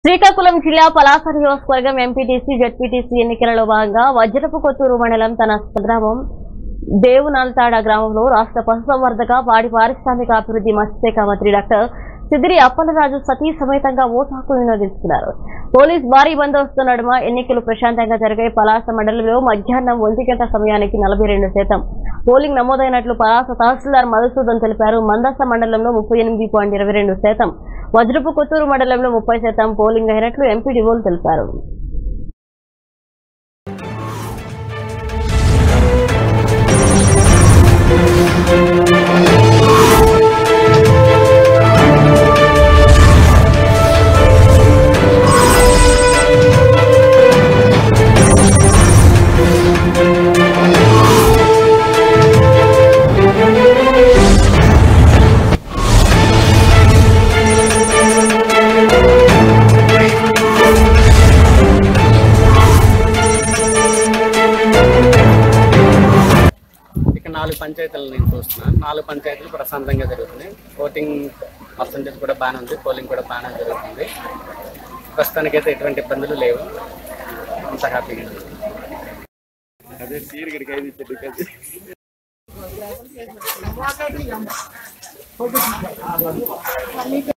శ్రీకాకుళం జిల్లా పలాస నియోజకవర్గం MPTC ZPTC ఎన్నికలలో భాగంగా వజ్రపు కొత్తూరు మండలం తన స్వగ్రామం దేవునాల్తాడ గ్రామంలో రాష్ట్ర పశుసంవర్ధక పాడి పారిశ్రామిక అభివృద్ధి మత్స్యశాఖ మంత్రి డాక్టర్ సిదిరి అప్పలరాజు సతీ సమేతంగా ఓటు హక్కు వినియోగించుకున్నారు పోలీస్ భారీ బందోబస్తు నడుమ ఎన్నికలు ప్రశాంతంగా జరిగాయి పలాస మండలంలో మధ్యాహ్నం ఒంటి గంట సమయానికి నలభై రెండు శాతం పోలింగ్ నమోదైనట్లు పలాస తహసీల్దార్ మధుసూదన్ తెలిపారు మందస మండలంలో ముప్పై ఎనిమిది పాయింట్ ఇరవై రెండు శాతం వజ్రపు కొత్తూరు మండలంలో ముప్పై శాతం పోలింగ్ అయినట్లు ఎంపీడీఓలు తెలిపారు ఇక్కడ నాలుగు పంచాయతీలు నేను చూస్తున్నాను నాలుగు పంచాయతీలు ప్రశాంతంగా జరుగుతుంది ఓటింగ్ పర్సంటేజ్ కూడా బాగానే ఉంది పోలింగ్ కూడా బాగానే జరుగుతుంది ప్రస్తుతానికైతే ఎటువంటి ఇబ్బందులు లేవు అంత హ్యాపీగా ఉంది అదే సీర్ గడికి ఐదు ఇచ్చేది కలిసి